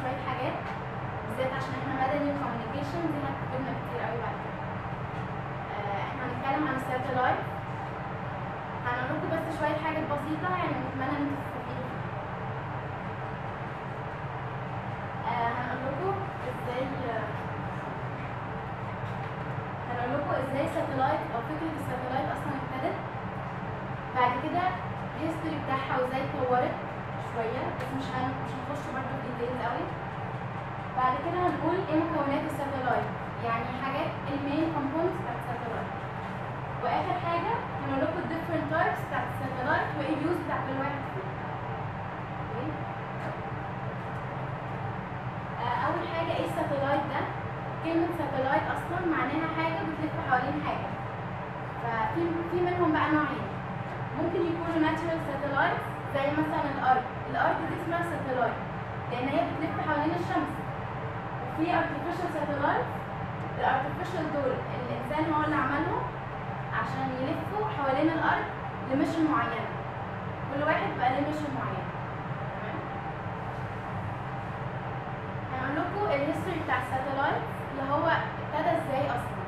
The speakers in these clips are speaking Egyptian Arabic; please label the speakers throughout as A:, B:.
A: شويه حاجات بالذات عشان احنا مدني وكوميونيكيشن دي هتفيدنا كتير قوي بعد كده آه، احنا هنتكلم عن الساتلايت هنقول لكم بس شويه حاجات بسيطه يعني نتمنى ان انتوا تستفيدوا آه، هنقول لكم ازاي هنقول لكم ازاي الساتلايت او فكره الساتلايت اصلا ابتدت بعد كده الهيستوري بتاعها وازاي اتطورت شويه بس مش هن... مش هنخش برضه في ديتيلز قوي بعد كده هنقول ايه مكونات الساتلايت يعني حاجات المين كومبوننتس بتاعت الساتلايت واخر حاجه هنقول لكم الديفرنت تايبس بتاعت الساتلايت وايه اليوز بتاع كل واحد فيهم أوكي؟ آه، اول حاجه ايه الساتلايت ده كلمه ساتلايت اصلا معناها حاجه بتلف حوالين حاجه ففي في منهم بقى نوعين ممكن يكونوا ناتشرال ساتلايت زي مثلا الارض الارض دي اسمها ساتلايت لان هي بتلف حوالين الشمس وفي artificial ساتلايت الارتفيشال دول الانسان هو اللي عملهم عشان يلفوا حوالين الارض لميشن معينه كل واحد بقى له ميشن معين تمام هنقول لكم الهيستوري بتاع الساتلايت اللي هو ابتدى ازاي اصلا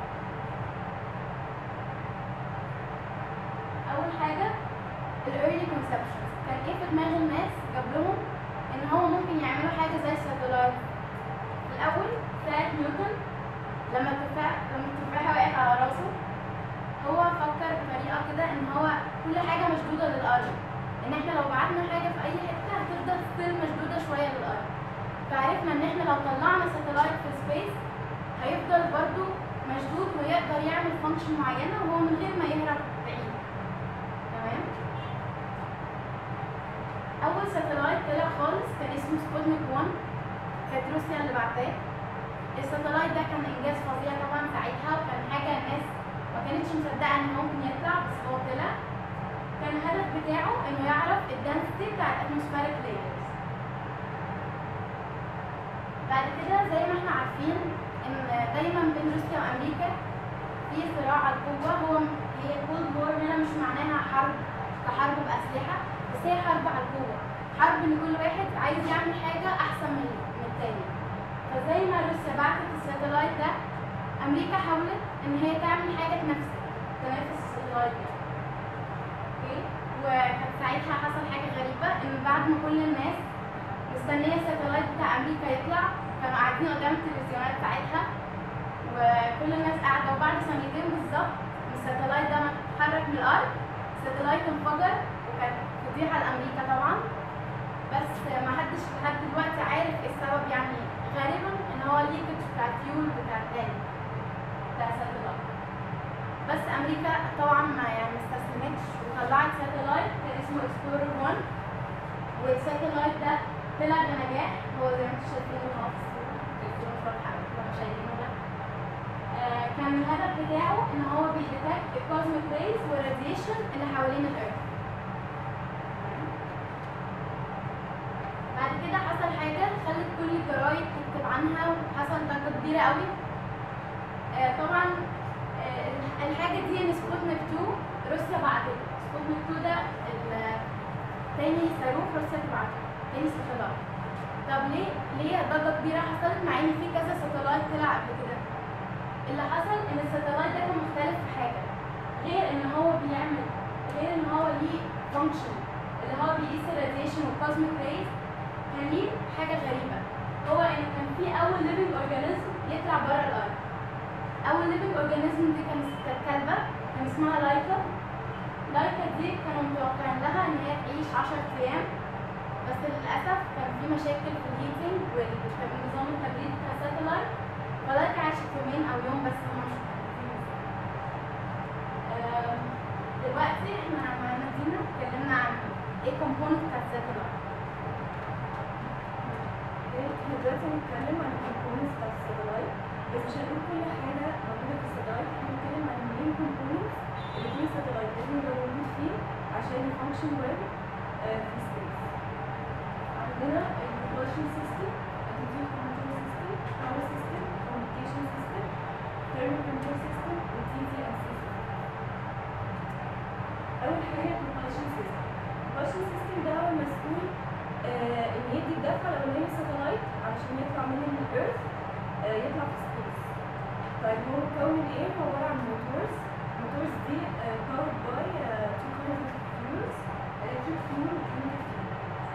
A: اول حاجه الايرلي كونسبشنز كان ايه في دماغ الناس جاب لهم ان هو ممكن يعملوا حاجه زي الساتلايت الاول ساعه نيوتن لما التفاح لما التفاحه وقعت على راسه هو فكر بطريقه كده ان هو كل حاجه مشدوده للارض ان احنا لو بعتنا حاجه في اي حته هتفضل ستيل مشدوده شويه للارض فعرفنا ان احنا لو طلعنا ساتلايت في سبيس هيفضل برضو مشدود ويقدر يعمل فانكشن معينه وهو من غير ما يهرب بعيد تمام اول ساتلايت طلع خالص كان اسمه سبوتنيك 1 كانت روسيا اللي بعتاه الساتلايت ده كان انجاز فظيع طبعا ساعتها وكان حاجه الناس ما كانتش مصدقه ان ممكن يطلع بس هو طلع كان الهدف بتاعه انه يعرف الدنسيتي بتاع الاتموسفيريك لايرز بعد كده زي ما احنا عارفين ان دايما بين روسيا وامريكا في صراع على القوه هو هي كولد وور هنا مش معناها حرب كحرب باسلحه بس هي حرب على القوه حرب ان كل واحد عايز يعمل حاجه احسن من من التاني فزي ما روسيا بعتت الساتلايت ده امريكا حاولت ان هي تعمل حاجه تنافس تنافس الساتلايت ده اوكي وكانت ساعتها حصل حاجه غريبه ان بعد ما كل الناس مستنيه الساتلايت بتاع امريكا يطلع كانوا قاعدين قدام التلفزيونات ساعتها وكل الناس قاعده وبعد ثانيتين بالظبط من الساتلايت ده ما اتحرك من الارض الساتلايت انفجر وكانت فضيحه لامريكا طبعا بس ما حدش لحد دلوقتي عارف ايه السبب يعني غالبا ان هو الليكج بتاع الفيول بتاع التاني بتاع الساتلايت بس امريكا طبعا ما يعني ما استسلمتش وطلعت ساتلايت كان اسمه اكسبلورر 1 والساتلايت ده طلع بنجاح هو زي ما انتم شايفين هو في الصورة التلفزيون فرح مش شايفينه ده آه، كان الهدف بتاعه ان هو بيديتكت الكوزميك ريز والراديشن اللي حوالين الارض بعد كده حصل حاجة خلت كل الجرايد تكتب عنها وحصل ضجة كبيرة قوي آه، طبعا آه، الحاجة دي ان سبوتنيك 2 روسيا بعتته سبوتنيك 2 ده ال- تاني صاروخ روسيا بتبعته تاني ساتلايت طب ليه ليه ضجة كبيرة حصلت مع ان في كذا ساتلايت طلع قبل كده اللي حصل ان الساتلايت ده كان مختلف في حاجة غير ان هو بيعمل غير ان هو ليه فانكشن اللي هو بيقيس الراديشن والكوزميك ريز كان ليه حاجة غريبة هو ان كان في اول ليفنج اورجانيزم يطلع بره الارض اول ليفنج اورجانيزم دي كانت كانت كلبة كان اسمها لايكا لايكا دي كانوا متوقعين لها ان هي تعيش 10 ايام بس للاسف كان في مشاكل في الهيتنج ونظام التبريد بتاع الساتلايت فلايكا عاشت يومين او يوم بس هم مش متأكدين آم، دلوقتي احنا مع مدينة اتكلمنا عن ايه كومبوننت بتاع الساتلايت
B: احنا دلوقتي هنتكلم عن الكومبوننتس بتاعت الساتلايت بس مش هنقول كل حاجة موجودة في الساتلايت احنا هنتكلم عن المين كومبوننتس اللي في الساتلايت لازم يبقى موجود فيه عشان يفانكشن ويل في سبيس عندنا البروبulsion سيستم attitude control system power system communication system thermal control system و TT and system أول حاجة البروبulsion system البروبulsion system ده هو المسؤول آه، إن يدي الدفعة الأولانية للساتلايت علشان هو مكون من ايه؟ هو عبارة عن موتورز الموتورز دي uh, powered by uh, two kinds of fuels electric fuel و chemical fuel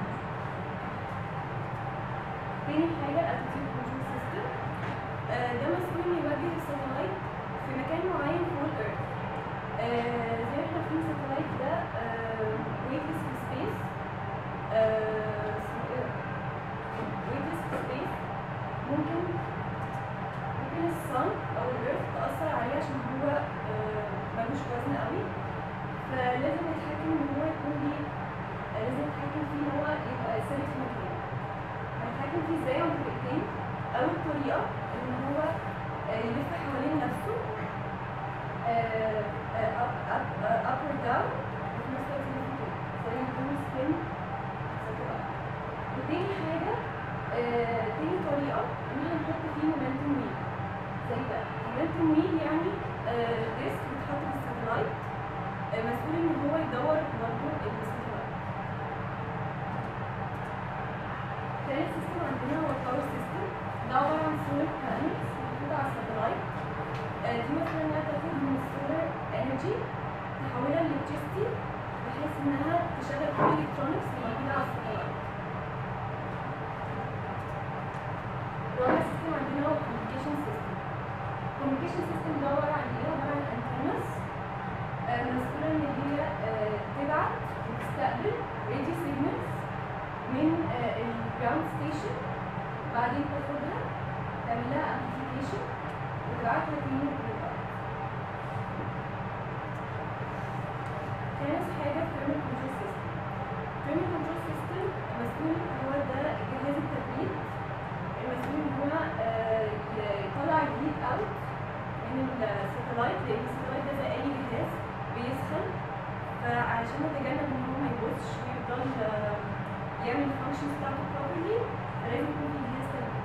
B: تاني حاجة altitude control system آه، ده مسؤول إنه يوجه الساتلايت في مكان معين فوق الأرض آه، زي ما احنا عارفين الساتلايت ده آه، weightless في space آه، اسمه ايه ده؟ weightless في space ممكن ممكن الصن أو الأرض تأثر عليه عشان هو آه، ملوش وزن قوي فلازم نتحكم إن هو يكون ليه آه، لازم نتحكم فيه إن هو يبقى ثابت في مكانه هنتحكم فيه ازاي عن طريقتين اول طريقه ان هو آه، يلف حوالين نفسه آه، آه، up up آه، up or down وفي نفس الوقت يلف كده زي ما يكون spin circle up. وتاني حاجه آه، تاني طريقه ان احنا نحط فيه momentum wheel زي ده momentum wheel يعني آه، ديسك بيتحط في الساتلايت آه، مسؤول ان هو يدور برضه الساتلايت تالت سيستم عندنا هو الباور سيستم ده عبارة عن سولار بانلز موجودة على الساتلايت آه، دي مثلا انها تاخد من السولار انرجي تحولها لإلكتريستي بحيث انها تشغل كل الالكترونكس اللي موجودة على الساتلايت رابع سيستم عندنا هو الكوميونيكيشن سيستم الكوميونيكيشن سيستم ده عبارة عن ايه؟ عبارة عن انترنس مسؤولة ان هي آه، تبعت وتستقبل راديو سيجنالز من الجراوند ستيشن بعدين تاخدها تعمل لها امبليفيكيشن وتبعتها تاني للارض خامس حاجة الثيرمال كنترول سيستم الثيرمال كنترول سيستم مسؤول هو ده جهاز التبريد المسؤول ان هو آه، ي- يطلع الهيت اوت من الساتلايت لان الساتلايت ده زي اي جهاز بيسخن فعشان نتجنب ان هو ما يبوظش ويفضل آه، يعمل الفانكشنز بتاعته properly فلازم يكون في جهاز تبريد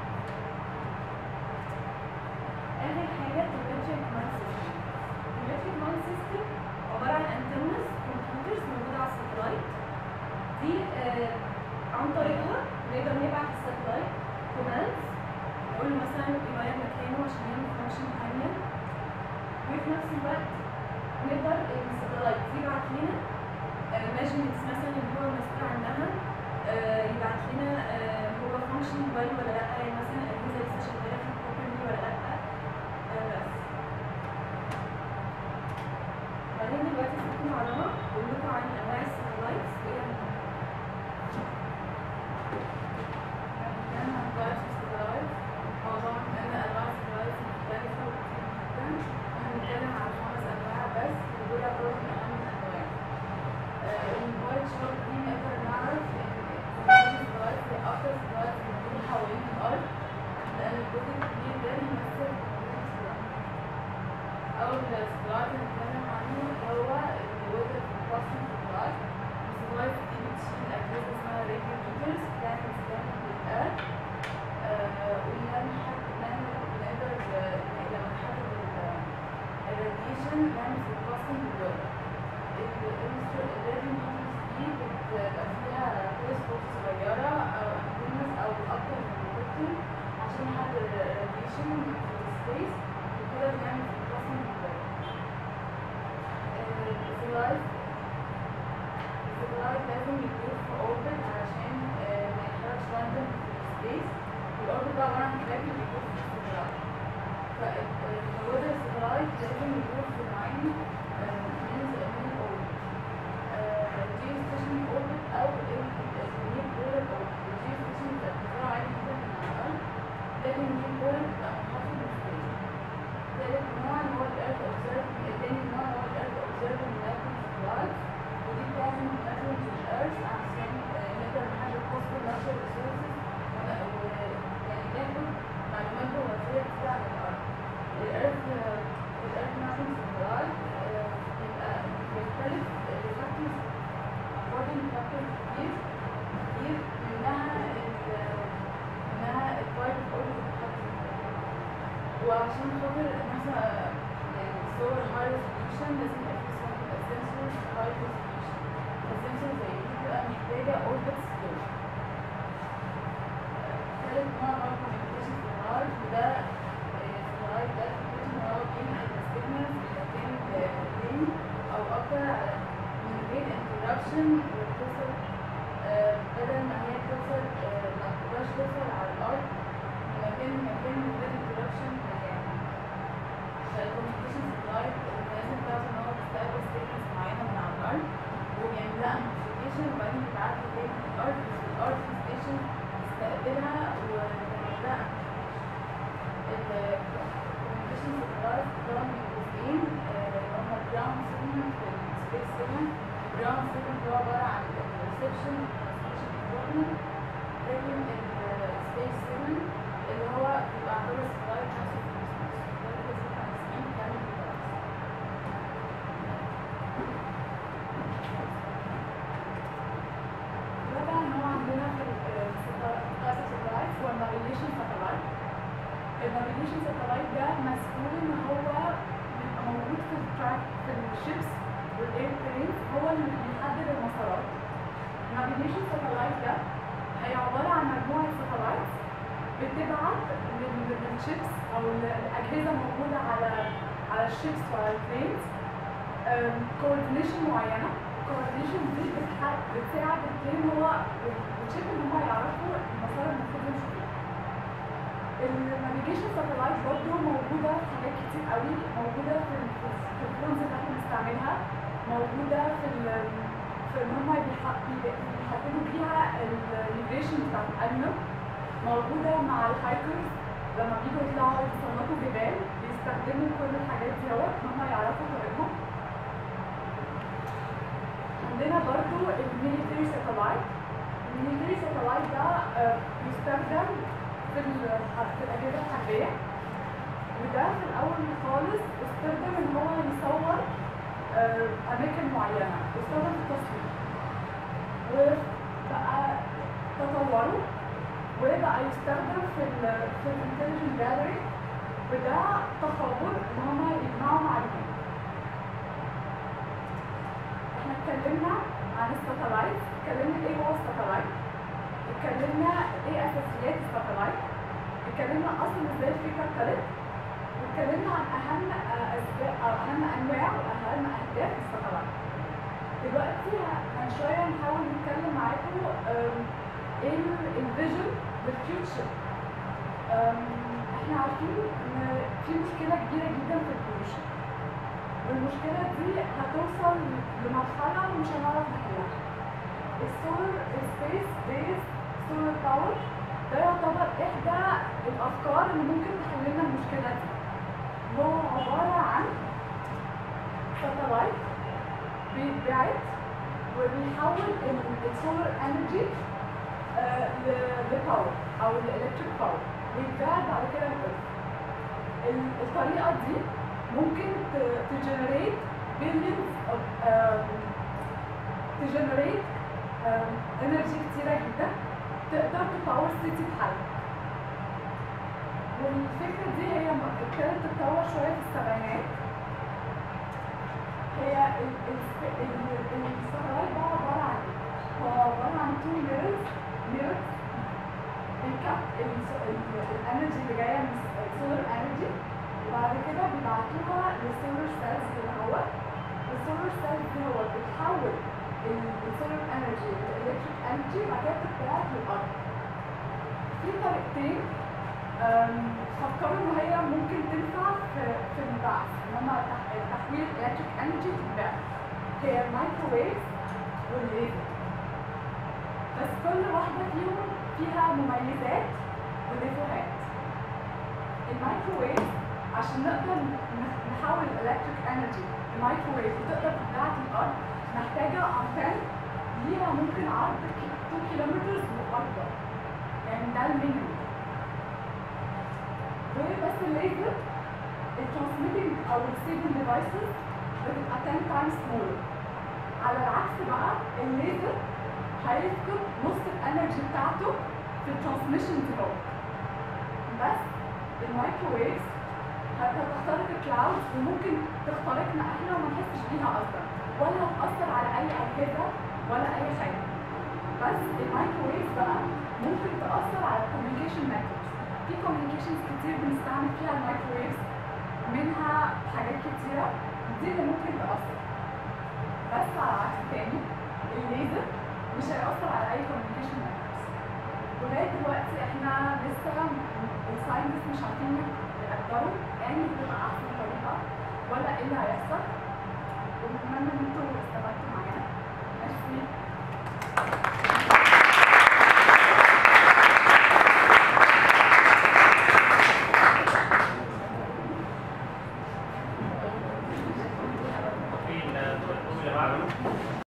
B: آخر حاجة الإلكتريك مان سيستم الإلكتريك مان سيستم عبارة عن انتنز كمبيوترز موجودة على الساتلايت دي آه عن طريقها نقدر نبعت الساتلايت كوماندز نقول له مثلا يغير مكانه عشان يعمل فانكشن تانية وفي نفس الوقت نقدر الساتلايت يبعت لنا ميجرمنتس مثلا اللي هو مسؤول عنها آه، يبعت لنا آه، هو فانكشن ويل ولا لا يعني مثلا الاجهزه لسه شغاله في البروبرلي ولا لا آه، بس بعدين دلوقتي سيبكم مع رنا بقول لكم عن انواع الساتلايتس وايه أنواعها.
C: هنتكلم عن طريقة الساتلايت موضوع ان انواع الساتلايت مختلفة وكتير جدا وهنتكلم عن خمس انواع بس ودول يعتبروا من اهم الانواع الموبايل شوت دي نقدر نعرف ان الساتلايت هي اكتر ساتلايت بتدور حوالين الارض لان الجزء الكبير ده بيمثل وجود الساتلايت اول ساتلايت هنتكلم عنه هو الويذر فوركاستنج ساتلايت الساتلايت دي بتشيل اجهزه اسمها راديو ميترز بتعمل سكان للارض ولما نحدد نعمل نقدر آه، لما نحدد الراديشن نعمل فوركاستنج للويذر الراديو ميترز دي بتبقى فيها تلسكوب صغيرة أو أنتنز أو أكتر من ديتكتور عشان نحدد الراديشن في السبيس وكده بنعمل فوركاستنج للويذر السلايد السلايد لازم يكون في اوربت علشان آه، ما يحرقش راندوم في السبيس والاوربت ده عبارة عن تراك اللي بيكون في السلايد فالوزر السلايد لازم يكون في نوعين آه، من من الاوربت الجيو ستيشن اوربت او النيو بولر اوربت الجيو ستيشن بيبقى ارتفاعه عالي جدا من على الارض لكن النيو بولر بيبقى منخفض من السبيس ثالث نوع اللي هو الارث اوبزرف تاني نوع اللي هو الارث اوبزرف ماكرو سلايد ودي بتعمل ماكرو للارث عشان آه، نقدر نحدد possible natural resources يعني ناخد معلومات جغرافية كتير عن الارض الارث الارث ماكرو سلايد بيبقى بيختلف لفاكتورز according to factors كتير كتير منها ال- منها التايب اوف اوربت وعشان خاطر مثلا يعني صور هاي ريزوليوشن لازم يبقى في سنسور هاي ريزوليوشن السنسور زي دي بتبقى محتاجة اوربت سكيل تالت نوع هو الكوميونيكيشن سيلار وده السيلار ده فكرته ان هو introduction وبتوصل آه، بدل ما هي توصل آه، ما تقدرش توصل على الأرض من مكان لمكان من غير introduction مكان فالcommunication satellite الميكانيزم بتاعته إن هو بيستقبل signals معينة من على الأرض وبيعمل لها amplification وبعدين بيبعتها تاني للأرض بس الأرض ستيشن تستقبلها وتعمل لها الكوميونيكيشن ساتلايت طبعا من جزئين اللي هما الجراوند سيجمنت والسبيس سيجمنت الجراوند سيجمنت هو عبارة عن الريسبشن والترانسميشن اكويبمنت لكن السبيس سيجمنت اللي هو بيبقى عبارة ساتلايت نفسه في الكوسموس ده اللي بيسمى اسمين كامل
B: رابع نوع عندنا في الكلاس ساتلايت هو النافيجيشن ساتلايت النافيجيشن ساتلايت ده مسؤول ان هو بيبقى موجود في التراك في الشيبس والايربلينز هو اللي بيحدد المسارات النافيجيشن ساتلايت ده هي عبارة عن مجموعة ساتلايت بتبعت لل- للشيبس او الاجهزة موجودة على على الشيبس وعلى البلينز كوردينيشن معينة الكوردينيشن دي بتح- بتساعد البلين هو الشيب ان هم يعرفوا المسار المفروض يمشوا فيه النافيجيشن ساتلايت برضه موجودة في حاجات كتير قوي موجودة في ال- في الفونز اللي احنا بنستعملها موجودة في ال في ان هم بيح- بي- بيحددوا فيها النافيجيشن بتاعت الانيمال موجودة مع الهايكرز لما بيجوا يطلعوا يتسلقوا جبال بيستخدموا كل الحاجات دي اهوت ان هم يعرفوا طريقهم عندنا برضو الميليتري ساتلايت الميليتري ساتلايت ده آه، بيستخدم في ال- في الأجهزة الحربية وده في الأول خالص استخدم إن هو يصور آه، أماكن معينة استخدم في التصوير وبقى تطوروا وبقى يستخدم في ال في الانتليجنت جاليري وده تخابر إن هما يجمعوا معلومات احنا اتكلمنا عن الساتلايت اتكلمنا ايه هو الساتلايت اتكلمنا ايه اساسيات الساتلايت اتكلمنا اصلا ازاي الفكره ابتدت واتكلمنا عن اهم آه، اسباب او اهم انواع واهم اهداف الساتلايت دلوقتي هن شويه نحاول نتكلم معاكم آم، ايه الفيجن للفيوتشر احنا عارفين ان في مشكله كبيره جدا في البولوشن والمشكلة دي هتوصل لمرحلة مش هنعرف نحلها. السولار سبيس بيز سولار باور ده يعتبر إحدى الأفكار اللي ممكن تحل لنا المشكلة دي. هو عبارة عن ساتلايت بيتبعت وبيحول السولار انرجي لباور أو الإلكتريك باور ويتبعت بعد كده للأرض. ال- الطريقة دي ممكن تجنريت billions of um, تجنريت انرجي كتيرة جدا تقدر تطور سيتي بحالها والفكرة دي هي م- ابتدت تتطور شوية في السبعينات هي ال- ال- ال- الساتلايت ده عبارة عن ايه؟ هو عبارة عن two mirrors mirrors بيكاب الانرجي اللي جاية من السولار انرجي وبعد كده بيبعتوها للسولار سيلز اللي هو السولار سيلز دي هو بتحول السولار انرجي لالكتريك انرجي وبعد كده بتتبعت للارض في طريقتين أم، فكروا ان هي ممكن تنفع في في البعث ان هما تح- تحويل الكتريك انرجي تتباع هي المايكروويف والليزر بس كل واحدة فيهم فيها مميزات وديفوهات المايكروويف عشان نقدر ن- نحول الالكتريك انرجي لمايكروويف وتقدر تتبعت الارض محتاجه انتن ليها ممكن عرض 2 كيلومتر واكبر يعني ده المينيمم وبس الليزر الترانسميتنج او الريسيفنج ديفايسز بتبقى 10 تايمز سمولر على العكس بقى الليزر هيفقد نص الانرجي بتاعته في الترانسميشن ديفايس بس المايكروويفز هتخترق الكلاود وممكن تخترقنا احنا وما نحسش بيها اصلا ولا هتأثر على اي اجهزه ولا اي حاجه بس المايكروويف بقى ممكن تأثر على الكوميونيكيشن ميثودز في كوميونيكيشنز كتير بنستعمل فيها المايكروويفز منها حاجات كتيره دي اللي ممكن تأثر بس على عكس تاني الليزر مش هيأثر على اي كوميونيكيشن لغايه دلوقتي احنا لسه الساينتست مش عارفين نقدروا يعني هتبقى احسن طريقه ولا ايه اللي هيحصل ونتمنى ان انتوا استفدتوا معانا ميرسي